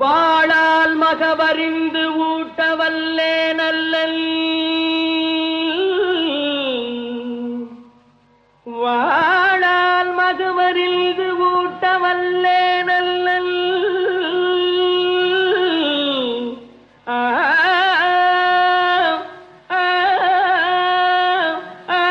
வாழால் மகவறிந்து ஊட்டவல்லே நல்லல் வாழால் மகவறிந்து ஊட்டவல்லே நல்லல் ஆ ஆ ஆ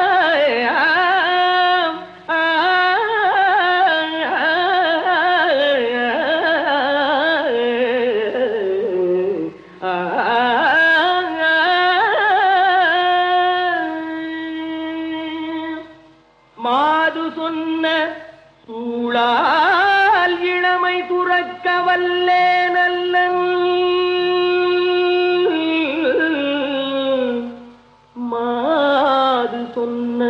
மாது சொன்ன சூழால் இளமை துறக்க வல்லே நல்லன் மாது சொன்ன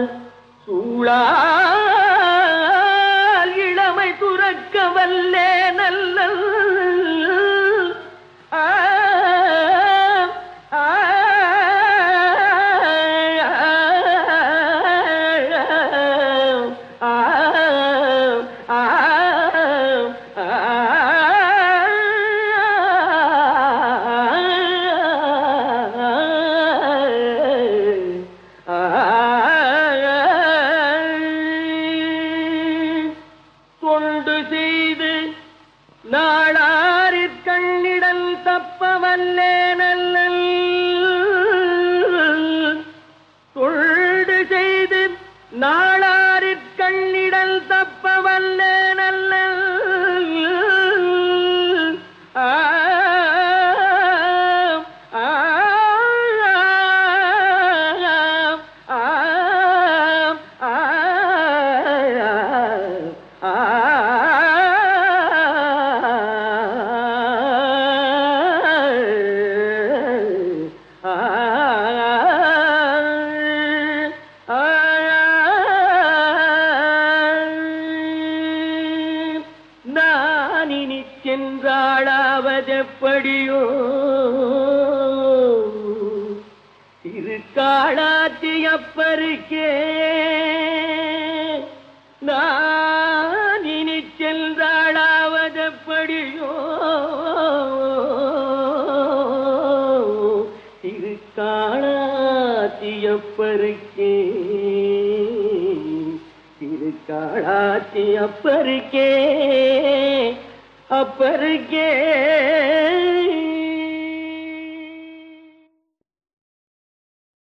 சூழால் இளமை துறக்க வல்லே நல்லல் ஆ ஆ தொண்டு செய்து நாளாரிற் கண்ணிடல் தப்பவல்லே நல்லல் தொண்டு செய்து நாளாரிற் கண்ணிடல் தப்பவல்லே நல்லல் ஆ ஆ ஆ நான் இனி சென்றாளாவதெப்படியோ திருக்காளாத்தியப்பருக்கே நான் இனி சென்றாளாவதெப்படியோ திருக்காளாத்தியப்பருக்கே திருக்காளாத்தியப்பருக்கே அப்பருக்கே